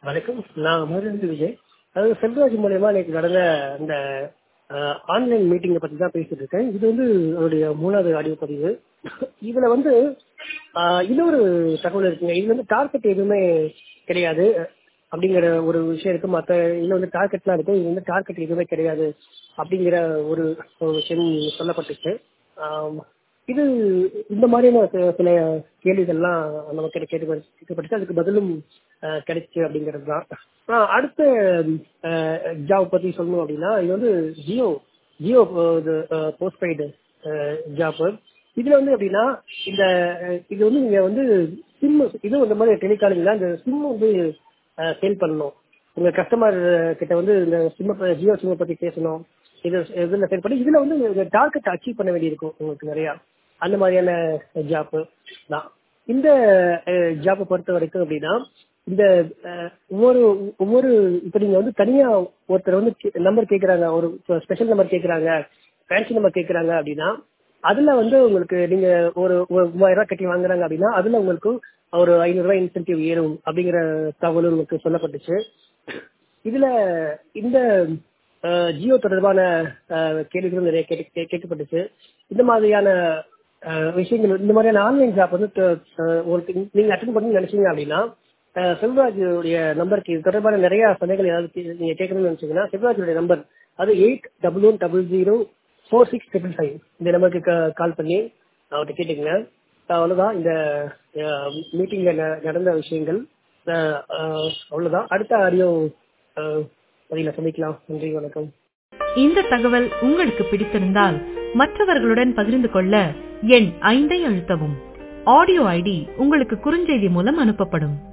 வணக்கம் நான் மதுரை விஜய் அதாவது செல்வராஜ் மூலயமா நேற்று நடந்த இந்த ஆன்லைன் மீட்டிங்கை பற்றி தான் பேசிட்டு இருக்கேன் இது வந்து அவருடைய மூணாவது ஆடியோ பதிவு இதுல வந்து ஆஹ், இன்னொரு தகவல் இருக்குங்க இது வந்து டார்கெட் எதுவுமே கிடையாது அப்படிங்கிற ஒரு விஷயம் இருக்கு மற்ற இதுல வந்து டார்கெட்லாம் இருக்கு இது வந்து டார்கெட் எதுவுமே கிடையாது அப்படிங்கிற ஒரு ஒரு விஷயம் சொல்லப்பட்டுச்சு ஆம், இது இந்த மாதிரியான சில- சில கேள்விகள்லாம் நம்ம கிட்ட கேட்டு கேட்கப்பட்டுச்சு அதுக்கு பதிலும் அஹ், கிடைச்சு அப்படிங்கிறது தான் ஆஹ், அடுத்த ஜாப் பத்தி சொல்லணும் அப்படின்னா இது வந்து Jio Jio postpaid job இதுல வந்து எப்படின்னா இந்த அஹ், இது வந்து நீங்க வந்து சிம் இதுவும் இந்த மாதிரி டெலிகாலிங் தான் இந்த சிம் வந்து சேல் பண்ணணும் உங்க கஸ்டமர் கிட்ட வந்து இந்த சிம் ஜியோ சிம்மை பத்தி பேசணும் இது இதுல சேல் பண்ணி இதுல வந்து டார்கெட் அச்சீவ் பண்ண வேண்டியிருக்கும் உங்களுக்கு நிறைய அந்த மாதிரியான ஜாப் தான் இந்த ஜாப்பை பொறுத்த வரைக்கும் அப்படின்னா இந்த அஹ், ஒவ்வொரு ஒவ்வொரு இப்போ நீங்க வந்து தனியா ஒருத்தர் வந்து நம்பர் கேட்குறாங்க ஒரு ஸ்பெஷல் நம்பர் கேட்குறாங்க ஃபேன்சி நம்பர் கேட்குறாங்க அப்படின்னா அதுல வந்து உங்களுக்கு நீங்க ஒரு ஒரு மூவாயிரம் ரூபாய் கட்டி வாங்குறாங்க அப்படின்னா அதுல உங்களுக்கு ஒரு ஐநூறு ரூபாய் இன்சென்டிவ் ஏறும் அப்படிங்கிற தகவல் உங்களுக்கு சொல்லப்பட்டுச்சு இதுல இந்த அஹ், ஜியோ தொடர்பான அஹ், கேள்விகளும் நிறைய கேட்டு கே- கேட்கப்பட்டுச்சு இந்த மாதிரியான அஹ், விஷயங்கள் இந்த மாதிரியான ஆன்லைன் ஜாப் வந்து த- அஹ், உங்களுக்கு நீங்க அட்டன் பண்ணி நினைச்சீங்க அப்படின்னா அஹ், செல்வராஜுடைய நம்பருக்கு இது தொடர்பான நிறைய சந்தேகங்கள் ஏதாவது கே- நீங்க கேட்கணும்னு நினைச்சீங்கன்னா செல்வராஜுடைய நம்பர் அது eight double one double zero four six triple five இந்த நம்பருக்கு கால் பண்ணி அவர்கிட்ட கேட்டுங்க அவ்வளவுதான் இந்த மீட்டிங்ல நடந்த விஷயங்கள் அஹ், அஹ், அவ்வளவுதான் அடுத்த ஆடியோ பதில சந்திக்கலாம் நன்றி வணக்கம் இந்த தகவல் உங்களுக்கு பிடித்திருந்தால் மற்றவர்களுடன் பகிர்ந்து கொள்ள எண் ஐந்தை அழுத்தவும் ஆடியோ ஐடி உங்களுக்கு குறுஞ்செய்தி மூலம் அனுப்பப்படும்